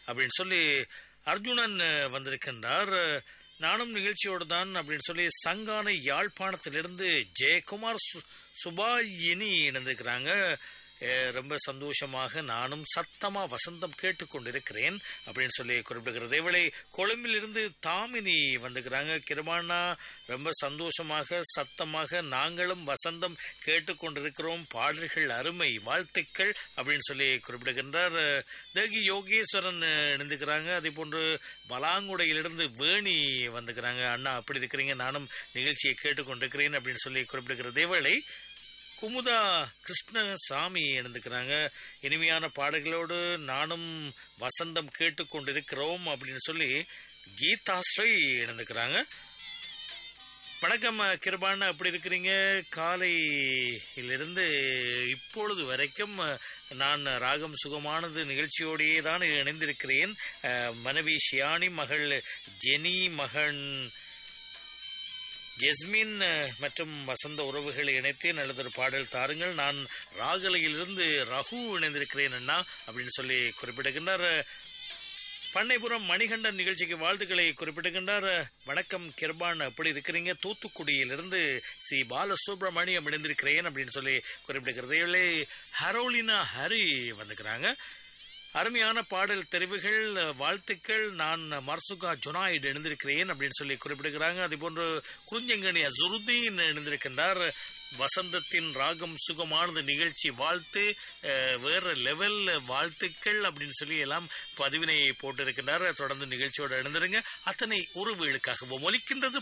அப்படின்னு சொல்லி அர்ஜுனன் அஹ், வந்திருக்கின்றார் அஹ், நானும் நிகழ்ச்சியோடு தான் அப்படின்னு சொல்லி சங்கானை யாழ்ப்பாணத்திலிருந்து ஜெயக்குமார் சு- சுபாயினி இணைந்திருக்கிறாங்க அஹ், ரொம்ப சந்தோஷமாக நானும் சத்தமா வசந்தம் கேட்டுக்கொண்டிருக்கிறேன் அப்படின்னு சொல்லி குறிப்பிடுகிறது இவளை கொழும்பிலிருந்து தாமினி வந்துக்கிறாங்க கிருபானா ரொம்ப சந்தோஷமாக சத்தமாக நாங்களும் வசந்தம் கேட்டுக்கொண்டிருக்கிறோம் பாடல்கள் அருமை வாழ்த்துக்கள் அப்படின்னு சொல்லி குறிப்பிடுகின்றார் அஹ், தேகி யோகேஸ்வரன் அஹ், இணைந்துக்கிறாங்க அதே போன்று பலாங்குடையிலிருந்து வேணி வந்துக்கிறாங்க அண்ணா அப்படி இருக்கிறீங்க நானும் நிகழ்ச்சியை கேட்டுக்கொண்டிருக்கிறேன் அப்படின்னு சொல்லி குறிப்பிடுகிற தேவளை குமுதா கிருஷ்ணசாமி இணைந்துக்கிறாங்க இனிமையான பாடல்களோடு நானும் வசந்தம் கேட்டுக்கொண்டிருக்கிறோம் அப்படின்னு சொல்லி கீதாஸ்ரீ இணைந்துக்கிறாங்க வணக்கம் கிருபான் அப்படி இருக்கிறீங்க காலையிலிருந்து இப்பொழுது வரைக்கும் அஹ், நான் ராகம் சுகமானது நிகழ்ச்சியோடையே தான் இணைந்திருக்கிறேன் அஹ், மனைவி ஷியானி மகள் ஜெனி மகன் ஜெஸ்மின் அஹ், மற்றும் வசந்த உறவுகளை இணைத்து நல்லதொரு பாடல் தாருங்கள் நான் ராகலையிலிருந்து ரகு இணைந்திருக்கிறேன் அண்ணா அப்படின்னு சொல்லி குறிப்பிடுகின்றார் பண்ணைபுரம் மணிகண்டன் நிகழ்ச்சிக்கு வாழ்த்துக்களை குறிப்பிடுகின்றார் வணக்கம் கிருபான் அப்படி இருக்கிறீங்க தூத்துக்குடியிலிருந்து சி பாலசுப்ரமணியம் இணைந்திருக்கிறேன் அப்படின்னு சொல்லி குறிப்பிடுகிறது இவளே ஹரோலினா ஹரி வந்துக்கிறாங்க அருமையான பாடல் தெரிவுகள் வாழ்த்துக்கள் நான் மர்சுகா ஜொனாய்டு இணைந்திருக்கிறேன் அப்படின்னு சொல்லி குறிப்பிடுகிறாங்க அதே போன்று குறிஞ்சங்கனி அசுருதீன் இணைந்திருக்கின்றார் வசந்தத்தின் ராகம் சுகமானது நிகழ்ச்சி வாழ்த்து அஹ், வேற லெவல் வாழ்த்துக்கள் அப்படின்னு சொல்லி எல்லாம் பதிவினை போட்டிருக்கின்றார் தொடர்ந்து நிகழ்ச்சியோடு இணைந்திருங்க அத்தனை உறவுகளுக்காகவும் ஒலிக்கின்றது